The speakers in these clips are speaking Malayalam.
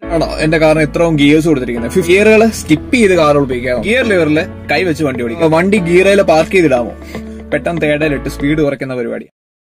ആണോ എന്റെ കാറിന് ഇത്രയും ഗിയേഴ്സ് കൊടുത്തിരിക്കുന്നത് ഗിയറുകൾ സ്കിപ്പ് ചെയ്ത് കാറുകൾ ഉപയോഗിക്കാം ഗിയർ ലിവറിൽ കൈവച്ച് വണ്ടി ഓടിക്കാം വണ്ടി ഗിയറയിൽ പാർക്ക് ചെയ്തിടാമോ പെട്ടെന്ന് തേടലിട്ട് സ്പീഡ് കുറയ്ക്കുന്ന പരിപാടി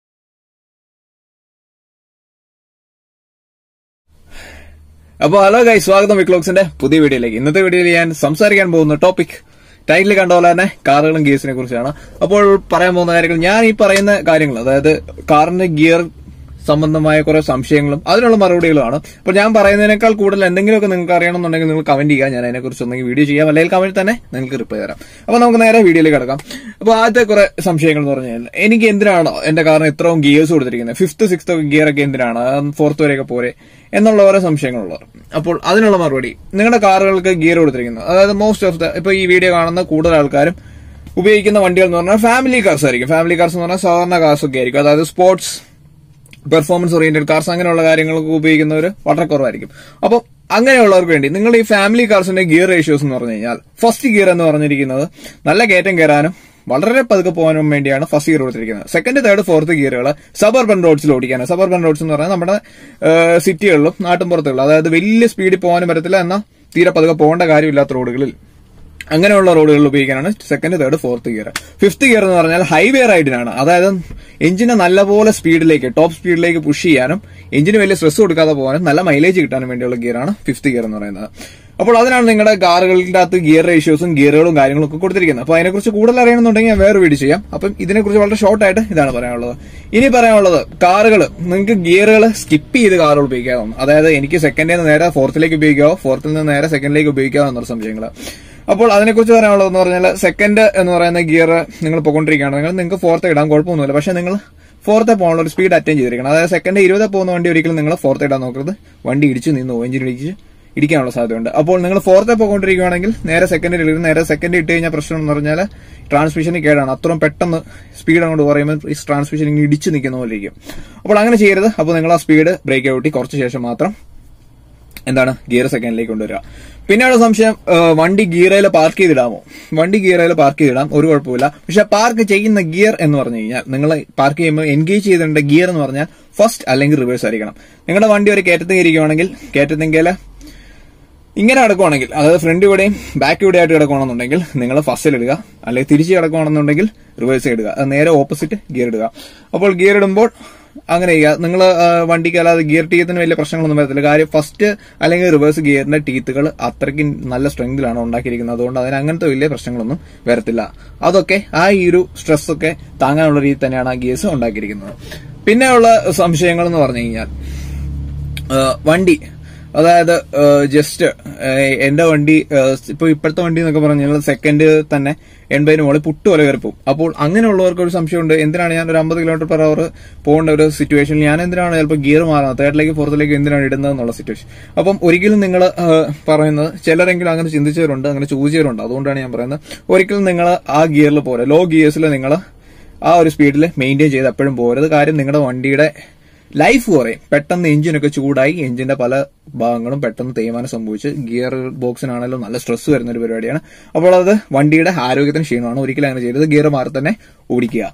അപ്പോൾ ഹലോ ഗൈ സ്വാഗതം വിക്ലോക്സിന്റെ പുതിയ വീഡിയോയിലേക്ക് ഇന്നത്തെ വീഡിയോയിൽ ഞാൻ സംസാരിക്കാൻ പോകുന്ന ടോപ്പിക് ടൈറ്റിൽ കണ്ട പോലെ തന്നെ കാറുകളും ഗിയേഴ്സിനെ കുറിച്ചാണ് അപ്പോൾ പറയാൻ പോകുന്ന കാര്യങ്ങൾ ഞാൻ ഈ പറയുന്ന കാര്യങ്ങൾ അതായത് കാറിന്റെ ഗിയർ സംബന്ധമായ കുറെ സംശയങ്ങളും അതിനുള്ള മറുപടികളുമാണ് അപ്പോൾ ഞാൻ പറയുന്നതിനേക്കാൾ കൂടുതൽ എന്തെങ്കിലുമൊക്കെ നിങ്ങൾക്ക് അറിയണമെന്നുണ്ടെങ്കിൽ നിങ്ങൾ കമന്റ് ചെയ്യുക ഞാൻ അതിനെക്കുറിച്ച് ഒന്നെങ്കിൽ വീഡിയോ ചെയ്യാം അല്ലെങ്കിൽ കമന്റ് തന്നെ നിങ്ങൾക്ക് റിപ്ലൈ തരാം അപ്പോൾ നമുക്ക് നേരെ വീഡിയോയിലേക്ക് കിടക്കാം അപ്പോൾ ആദ്യത്തെ കുറെ സംശയങ്ങൾ എന്ന് പറഞ്ഞു കഴിഞ്ഞാൽ എനിക്ക് എന്തിനാണ് എന്റെ കാറിന് ഇത്രയും ഗിയേഴ്സ് കൊടുത്തിരിക്കുന്നത് ഫിഫ്ത്ത് സിക്സ്ത് ഒക്കെ ഗിയർ ഒക്കെ എന്തിനാണ് ഫോർത്ത് വരെയൊക്കെ പോരെ എന്നുള്ള ഓരോ സംശയങ്ങളുള്ളവർ അപ്പോൾ അതിനുള്ള മറുപടി നിങ്ങളുടെ കാറുകൾക്ക് ഗിയർ കൊടുത്തിരിക്കുന്നത് അതായത് മോസ്റ്റ് ഓഫ് ദ ഇപ്പൊ ഈ വീഡിയോ കാണുന്ന കൂടുതൽ ആൾക്കാരും ഉപയോഗിക്കുന്ന വണ്ടികൾ എന്ന് പറഞ്ഞാൽ ഫാമിലി കാർസ് ആയിരിക്കും ഫാമിലി കാർസ് എന്ന് പറഞ്ഞാൽ സാധാരണ കാർസ് ഒക്കെ ആയിരിക്കും അതായത് സ്പോർട്സ് പെർഫോമൻസ് ഓറിയന്റഡ് കാർസ് അങ്ങനെയുള്ള കാര്യങ്ങളൊക്കെ ഉപയോഗിക്കുന്നവർ വളരെ കുറവായിരിക്കും അപ്പോൾ അങ്ങനെയുള്ളവർക്ക് വേണ്ടി നിങ്ങൾ ഈ ഫാമിലി കാർസിന്റെ ഗിയർ റേഷ്യോസ് എന്ന് പറഞ്ഞു കഴിഞ്ഞാൽ ഫസ്റ്റ് ഗിയർ എന്ന് പറഞ്ഞിരിക്കുന്നത് നല്ല കയറ്റം കയറാനും വളരെ പതുക്കെ പോകാനും വേണ്ടിയാണ് ഫസ്റ്റ് ഗിയർ കൊടുത്തിരിക്കുന്നത് സെക്കൻഡ് തേർഡ് ഫോർത്ത് ഗിയറുകൾ സബർബൻ റോഡ്സിൽ ഓടിക്കാനാണ് സബർബൻ റോഡ്സ് എന്ന് പറഞ്ഞാൽ നമ്മുടെ സിറ്റികളിലും നാട്ടിൻപുറത്തുകളിലും അതായത് വലിയ സ്പീഡിൽ പോകാനും പറ്റത്തില്ല എന്നാൽ തീരെ പതുക്കെ പോകേണ്ട കാര്യമില്ലാത്ത റോഡുകളിൽ അങ്ങനെയുള്ള റോഡുകളിൽ ഉപയോഗിക്കാനാണ് second third fourth gear fifth gear എന്ന് പറഞ്ഞാൽ ഹൈവേ റൈഡിനാണ് അതായത് എഞ്ചിനെ നല്ലപോലെ സ്പീഡിലേക്ക് ടോപ്പ് സ്പീഡിലേക്ക് പുഷ് ചെയ്യാനും എഞ്ചിന് വലിയ സ്ട്രെസ് കൊടുക്കാതെ പോകാനും നല്ല മൈലേജ് കിട്ടാനും വേണ്ടിയുള്ള ഗിയറാണ് ഫിഫ്ത്ത് ഗിയർ എന്ന് പറയുന്നത് അപ്പോൾ അതിനാണ് നിങ്ങളുടെ കാറുകളുടെ അകത്ത് ഗിയർ റേഷ്യോസും ഗിയറുകളും കാര്യങ്ങളും ഒക്കെ കൊടുത്തിരിക്കുന്നത് അപ്പോൾ അതിനെക്കുറിച്ച് കൂടുതൽ അറിയണമെന്നുണ്ടെങ്കിൽ ഞാൻ വേറെ വീഡിയോ ചെയ്യാം അപ്പം ഇതിനെക്കുറിച്ച് വളരെ ഷോർട്ടായിട്ട് ഇതാണ് പറയാനുള്ളത് ഇനി പറയാനുള്ളത് കാറുകൾ നിങ്ങൾക്ക് ഗിയറുകൾ സ്കിപ്പ് ചെയ്ത് കാറുകൾ ഉപയോഗിക്കാവുന്നു അതായത് എനിക്ക് സെക്കൻഡിൽ നിന്ന് നേരെ ഫോർത്തിലേക്ക് ഉപയോഗിക്കാവോ ഫോർത്തിൽ നിന്ന് നേരെ സെക്കൻഡിലേക്ക് ഉപയോഗിക്കാവോ എന്നുള്ള സംശയങ്ങൾ അപ്പോൾ അതിനെക്കുറിച്ച് പറയാനുള്ളതെന്ന് പറഞ്ഞാൽ സെക്കൻഡ് എന്ന് പറയുന്ന ഗിയർ നിങ്ങൾ പോയിക്കൊണ്ടിരിക്കുകയാണെങ്കിൽ നിങ്ങൾക്ക് ഫോർത്ത് ഇടാൻ കുഴപ്പമൊന്നുമില്ല പക്ഷെ നിങ്ങൾ ഫോർത്ത് പോകാനുള്ള ഒരു സ്പീഡ് അറ്റൻഡ് ചെയ്തിരിക്കണം അതായത് സെക്കൻഡ് ഇരുപത് പോകുന്ന വണ്ടി ഒരിക്കലും നിങ്ങൾ ഫോർത്ത് ഇടാൻ നോക്കരുത് വണ്ടി ഇടിച്ച് നിന്നു എഞ്ചിൻ ഇടിച്ച് ഇടിക്കാനുള്ള സാധ്യതയുണ്ട് അപ്പോൾ നിങ്ങൾ ഫോർത്ത് പോയിക്കൊണ്ടിരിക്കുകയാണെങ്കിൽ നേരെ സെക്കൻഡിൽ ഇടും നേരെ സെക്കൻഡ് ഇട്ട് കഴിഞ്ഞാൽ പ്രശ്നം എന്ന് പറഞ്ഞാൽ ട്രാൻസ്മിഷന് കേടാണ് അത്രയും പെട്ടെന്ന് സ്പീഡ് അങ്ങോട്ട് പറയുമ്പോൾ ഈ ട്രാൻസ്മിഷൻ ഇങ്ങനെ ഇടിച്ച് നിൽക്കുന്ന പോലെ ഇരിക്കും അപ്പോൾ അങ്ങനെ ചെയ്യരുത് അപ്പോൾ നിങ്ങൾ ആ സ്പീഡ് ബ്രേക്ക് ഔട്ടി കുറച്ച് ശേഷം മാത്രം എന്താണ് ഗിയർ സെക്കൻഡിലേക്ക് കൊണ്ടുവരിക പിന്നെയുള്ള സംശയം വണ്ടി ഗിയറയിൽ പാർക്ക് ചെയ്തിടാമോ വണ്ടി ഗിയറയിൽ പാർക്ക് ചെയ്തിടാം ഒരു കുഴപ്പമില്ല പക്ഷെ പാർക്ക് ചെയ്യുന്ന ഗിയർ എന്ന് പറഞ്ഞു കഴിഞ്ഞാൽ നിങ്ങൾ പാർക്ക് ചെയ്യുമ്പോൾ എൻഗേജ് ചെയ്തിട്ടുണ്ട് ഗിയർ എന്ന് പറഞ്ഞാൽ ഫസ്റ്റ് അല്ലെങ്കിൽ റിവേഴ്സ് ആയിരിക്കണം നിങ്ങളുടെ വണ്ടി ഒരു കയറ്റത്തിൽ ഇരിക്കുകയാണെങ്കിൽ കയറ്റത്തെങ്കിൽ ഇങ്ങനെ കിടക്കുവാണെങ്കിൽ അതായത് ഫ്രണ്ട് ഇവിടെയും ബാക്ക് ഇവിടെ ആയിട്ട് കിടക്കുകയാണെന്നുണ്ടെങ്കിൽ നിങ്ങൾ ഫസ്റ്റിൽ ഇടുക അല്ലെങ്കിൽ തിരിച്ച് കിടക്കുകയാണെന്നുണ്ടെങ്കിൽ റിവേഴ്സ് ഇടുക അത് നേരെ ഓപ്പോസിറ്റ് ഗിയർ ഇടുക അപ്പോൾ ഗിയർ ഇടുമ്പോൾ അങ്ങനെ ചെയ്യുക നിങ്ങൾ വണ്ടിക്ക് അല്ലാതെ ഗിയർ ടീത്തിന് വലിയ പ്രശ്നങ്ങളൊന്നും വരത്തില്ല കാര്യം ഫസ്റ്റ് അല്ലെങ്കിൽ റിവേഴ്സ് ഗിയറിന്റെ ടീത്തുകൾ അത്രയ്ക്ക് നല്ല സ്ട്രെങ്തിലാണ് ഉണ്ടാക്കിയിരിക്കുന്നത് അതുകൊണ്ട് അതിന് അങ്ങനത്തെ വലിയ പ്രശ്നങ്ങളൊന്നും വരത്തില്ല അതൊക്കെ ആ ഈ ഒരു സ്ട്രെസ് ഒക്കെ താങ്ങാനുള്ള രീതി തന്നെയാണ് ആ ഗിയേഴ്സ് ഉണ്ടാക്കിയിരിക്കുന്നത് പിന്നെയുള്ള സംശയങ്ങൾ എന്ന് പറഞ്ഞു കഴിഞ്ഞാൽ വണ്ടി അതായത് ജസ്റ്റ് എന്റെ വണ്ടി ഇപ്പൊ ഇപ്പോഴത്തെ വണ്ടി എന്നൊക്കെ പറഞ്ഞാൽ സെക്കൻഡ് തന്നെ എൺപതിന് മുകളിൽ പുട്ട് പോലെ കയറിപ്പോവും അപ്പോൾ അങ്ങനെയുള്ളവർക്ക് ഒരു സംശയമുണ്ട് എന്തിനാണ് ഞാൻ ഒരു അമ്പത് കിലോമീറ്റർ പെർ അവർ പോകേണ്ട ഒരു സിറ്റുവേഷനിൽ ഞാൻ എന്തിനാണ് ചിലപ്പോൾ ഗിയർ മാറുന്നത് തേർഡിലേക്ക് ഫോർത്തിലേക്ക് എന്തിനാണ് ഇടുന്നത് എന്നുള്ള സിറ്റുവേഷൻ അപ്പം ഒരിക്കലും നിങ്ങൾ പറയുന്നത് ചിലരെങ്കിലും അങ്ങനെ ചിന്തിച്ചവരുണ്ട് അങ്ങനെ ചോദിച്ചവരുണ്ട് അതുകൊണ്ടാണ് ഞാൻ പറയുന്നത് ഒരിക്കലും നിങ്ങൾ ആ ഗിയറിൽ പോരെ ലോ ഗിയേഴ്സിൽ നിങ്ങൾ ആ ഒരു സ്പീഡിൽ മെയിൻറ്റെയിൻ ചെയ്ത് എപ്പോഴും പോരുത് കാര്യം നിങ്ങളുടെ വണ്ടിയുടെ ലൈഫ് കുറയും പെട്ടെന്ന് എഞ്ചിനൊക്കെ ചൂടായി എഞ്ചിന്റെ പല ഭാഗങ്ങളും പെട്ടെന്ന് തേയ്മാനം സംഭവിച്ച് ഗിയർ ബോക്സിനാണെങ്കിലും നല്ല സ്ട്രെസ് വരുന്ന ഒരു പരിപാടിയാണ് അപ്പോൾ അത് വണ്ടിയുടെ ആരോഗ്യത്തിന് ക്ഷീണമാണ് ഒരിക്കലും അങ്ങനെ ചെയ്തത് ഗിയർ മാറി തന്നെ ഓടിക്കുക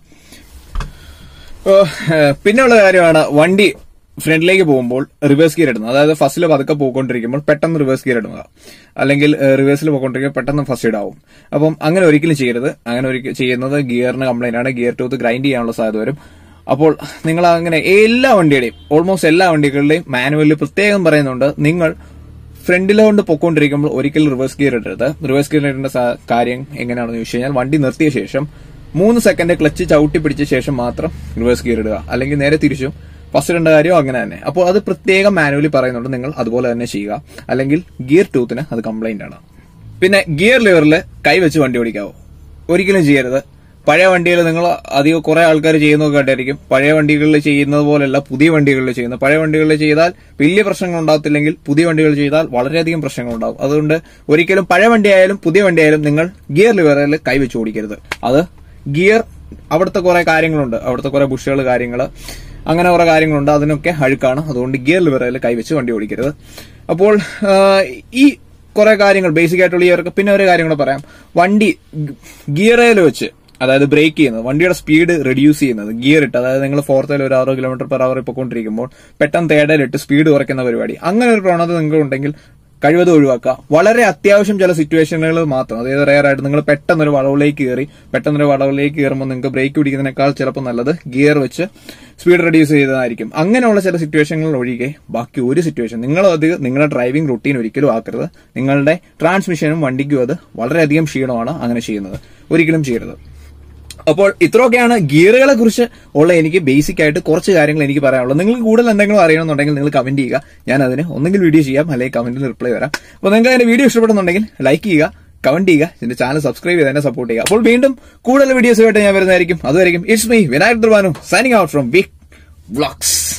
പിന്നെയുള്ള കാര്യമാണ് വണ്ടി ഫ്രണ്ടിലേക്ക് പോകുമ്പോൾ റിവേഴ്സ് ഗിയർ ഇടുന്നത് അതായത് ഫസ്റ്റിൽ പതുക്കെ പോയിക്കൊണ്ടിരിക്കുമ്പോൾ പെട്ടെന്ന് റിവേഴ്സ് ഗിയർ ഇടുക അല്ലെങ്കിൽ റിവേഴ്സിൽ പോയിക്കൊണ്ടിരിക്കുമ്പോൾ പെട്ടെന്ന് ഫസ്റ്റ് ഇടാവും അപ്പം അങ്ങനെ ഒരിക്കലും ചെയ്യരുത് അങ്ങനെ ഒരിക്കലും ചെയ്യുന്നത് ഗിയറിന് കംപ്ലൈന്റ് ആണ് ഗിയർ ടൂത്ത് ഗ്രൈൻഡ് ചെയ്യാനുള്ള സാധ്യത വരും അപ്പോൾ നിങ്ങൾ അങ്ങനെ എല്ലാ വണ്ടിയുടെയും ഓൾമോസ്റ്റ് എല്ലാ വണ്ടികളുടെയും മാനുവലിൽ പ്രത്യേകം പറയുന്നുണ്ട് നിങ്ങൾ ഫ്രണ്ടിലോണ്ട് പൊക്കോണ്ടിരിക്കുമ്പോൾ ഒരിക്കലും റിവേഴ്സ് ഗിയർ ഇടരുത് റിവേഴ്സ് ഗിയർ ഇടേണ്ട കാര്യം എങ്ങനെയാണെന്ന് ചോദിച്ചു കഴിഞ്ഞാൽ വണ്ടി നിർത്തിയ ശേഷം മൂന്ന് സെക്കൻഡ് ക്ലച്ച് ചവിട്ടി പിടിച്ച ശേഷം മാത്രം റിവേഴ്സ് ഗിയർ ഇടുക അല്ലെങ്കിൽ നേരെ തിരിച്ചും ഫസ്റ്റ് ഇടേണ്ട കാര്യം അങ്ങനെ തന്നെ അപ്പോൾ അത് പ്രത്യേകം മാനുവലി പറയുന്നുണ്ട് നിങ്ങൾ അതുപോലെ തന്നെ ചെയ്യുക അല്ലെങ്കിൽ ഗിയർ ടൂത്തിന് അത് കംപ്ലൈന്റ് ആണ് പിന്നെ ഗിയർ ലിവറിൽ കൈവച്ച് വണ്ടി ഓടിക്കാവോ ഒരിക്കലും ചെയ്യരുത് പഴയ വണ്ടികൾ നിങ്ങൾ അധികം കുറെ ആൾക്കാർ ചെയ്യുന്നത് കണ്ടായിരിക്കും പഴയ വണ്ടികളിൽ ചെയ്യുന്നത് പോലെയല്ല പുതിയ വണ്ടികളിൽ ചെയ്യുന്നത് പഴയ വണ്ടികളിൽ ചെയ്താൽ വലിയ പ്രശ്നങ്ങൾ ഉണ്ടാകത്തില്ലെങ്കിൽ പുതിയ വണ്ടികൾ ചെയ്താൽ വളരെയധികം പ്രശ്നങ്ങൾ ഉണ്ടാകും അതുകൊണ്ട് ഒരിക്കലും പഴയ വണ്ടി ആയാലും പുതിയ വണ്ടി ആയാലും നിങ്ങൾ ഗിയർ ലിവറിൽ കൈവച്ച് ഓടിക്കരുത് അത് ഗിയർ അവിടുത്തെ കുറെ കാര്യങ്ങളുണ്ട് അവിടുത്തെ കുറെ ബുഷുകൾ കാര്യങ്ങൾ അങ്ങനെ കുറെ കാര്യങ്ങളുണ്ട് അതിനൊക്കെ അഴുക്കാണ് അതുകൊണ്ട് ഗിയർ ലിവറിൽ കൈവച്ച് വണ്ടി ഓടിക്കരുത് അപ്പോൾ ഈ കുറെ കാര്യങ്ങൾ ബേസിക് ആയിട്ടുള്ള ഈ പിന്നെ ഒരു കാര്യം കൂടെ പറയാം വണ്ടി ഗിയറയിൽ വെച്ച് അതായത് ബ്രേക്ക് ചെയ്യുന്നത് വണ്ടിയുടെ സ്പീഡ് റെഡ്യൂസ് ചെയ്യുന്നത് ഗിയർ ഇട്ട് അതായത് നിങ്ങൾ ഫോർത്തിൽ ഒരു അറുപത് കിലോമീറ്റർ പെർ അവർ പൊയ്ക്കൊണ്ടിരിക്കുമ്പോൾ പെട്ടെന്ന് തേടലിട്ട് സ്പീഡ് കുറയ്ക്കുന്ന പരിപാടി അങ്ങനെ ഒരു പ്രവണത നിങ്ങൾക്ക് ഉണ്ടെങ്കിൽ കഴിവതും ഒഴിവാക്കുക വളരെ അത്യാവശ്യം ചില സിറ്റുവേഷനുകൾ മാത്രം അതായത് റയർ ആയിട്ട് നിങ്ങൾ പെട്ടെന്ന് ഒരു വളവിലേക്ക് കയറി പെട്ടെന്ന് ഒരു വളവിലേക്ക് കയറുമ്പോൾ നിങ്ങൾക്ക് ബ്രേക്ക് പിടിക്കുന്നതിനേക്കാൾ ചിലപ്പോൾ നല്ലത് ഗിയർ വെച്ച് സ്പീഡ് റെഡ്യൂസ് ചെയ്തതായിരിക്കും അങ്ങനെയുള്ള ചില സിറ്റുവേഷനുകൾ ഒഴികെ ബാക്കി ഒരു സിറ്റുവേഷൻ നിങ്ങൾ അത് നിങ്ങളുടെ ഡ്രൈവിംഗ് റുട്ടീൻ ഒരിക്കലും ആക്കരുത് നിങ്ങളുടെ ട്രാൻസ്മിഷനും വണ്ടിക്കും അത് വളരെയധികം ക്ഷീണമാണ് അങ്ങനെ ചെയ്യുന്നത് ഒരിക്കലും ചെയ്യരുത് അപ്പോൾ ഇത്രയൊക്കെയാണ് ഗിയറുകളെ കുറിച്ച് ഉള്ള എനിക്ക് ബേസിക് ആയിട്ട് കുറച്ച് കാര്യങ്ങൾ എനിക്ക് പറയാനുള്ളത് നിങ്ങൾക്ക് കൂടുതൽ എന്തെങ്കിലും അറിയണമെന്നുണ്ടെങ്കിൽ നിങ്ങൾ കമന്റ് ചെയ്യുക ഞാൻ അതിന് ഒന്നെങ്കിൽ വീഡിയോ ചെയ്യാം അല്ലെങ്കിൽ കമന്റിൽ റിപ്ലൈ തരാം അപ്പോൾ നിങ്ങൾക്ക് അതിന്റെ വീഡിയോ ഇഷ്ടപ്പെടുന്നുണ്ടെങ്കിൽ ലൈക്ക് ചെയ്യുക കമന്റ് ചെയ്യുക എന്റെ ചാനൽ സബ്സ്ക്രൈബ് ചെയ്ത് എന്നെ സപ്പോർട്ട് ചെയ്യുക അപ്പോൾ വീണ്ടും കൂടുതൽ വീഡിയോസുമായിട്ട് ഞാൻ വരുന്നതായിരിക്കും അതുവരെയും ഇറ്റ്സ് മീ വിനായക് ദുർബാനു signing out from Vik vlogs